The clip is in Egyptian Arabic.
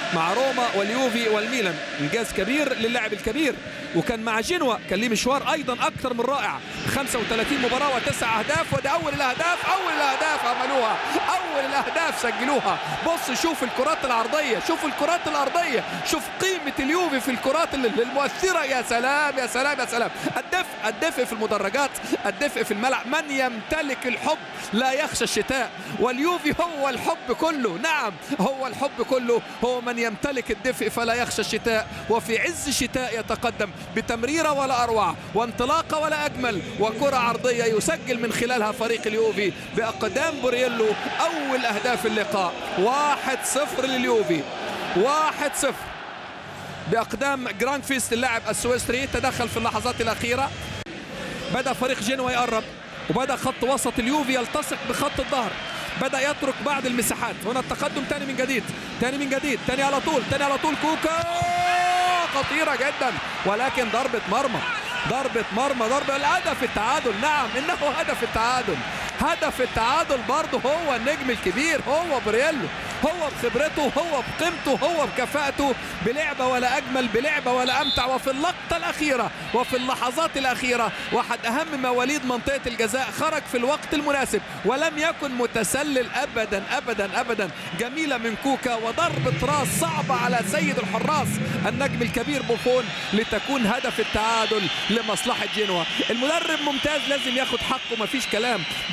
مع روما واليوفي والميلان انجاز كبير للاعب الكبير وكان مع جنوا كان ليه مشوار ايضا اكثر من رائع 35 مباراه وتسع اهداف وده اول الاهداف اول الاهداف عملوها اول الاهداف سجلوها بص شوف الكرات العرضيه شوف الكرات الارضيه شوف قيمه اليوفي في الكرات المؤثره يا سلام يا سلام يا سلام الدفء الدفء في المدرجات الدفء في الملعب من يمتلك الحب لا يخشى الشتاء واليوفي هو الحب كله نعم هو الحب كله هو من يمتلك الدفء فلا يخشى الشتاء وفي عز الشتاء يتقدم بتمريرة ولا أروع وانطلاقة ولا أجمل وكرة عرضية يسجل من خلالها فريق اليوفي بأقدام بورييلو أول أهداف اللقاء واحد صفر لليوفي واحد صفر بأقدام جراند فيست اللاعب السويسري تدخل في اللحظات الأخيرة بدأ فريق جنوا يقرب وبدأ خط وسط اليوفي يلتصق بخط الظهر بدأ يترك بعض المساحات هنا التقدم تاني من جديد تاني من جديد تاني على طول تاني على طول كوكا خطيرة جدا ولكن ضربة مرمى ضربة مرمى ضربة الهدف التعادل نعم إنه هدف التعادل هدف التعادل برضه هو النجم الكبير هو بريلو هو بخبرته هو بقيمته هو بكفاءته بلعبة ولا أجمل بلعبة ولا أمتع وفي اللقطة الأخيرة وفي اللحظات الأخيرة واحد أهم مواليد منطقة الجزاء خرج في الوقت المناسب ولم يكن متسلل أبدا أبدا أبدا جميلة من كوكا وضربة راس صعبة على سيد الحراس النجم الكبير بوفون لتكون هدف التعادل لمصلحة جنوة المدرب ممتاز لازم ياخد حقه مفيش كلام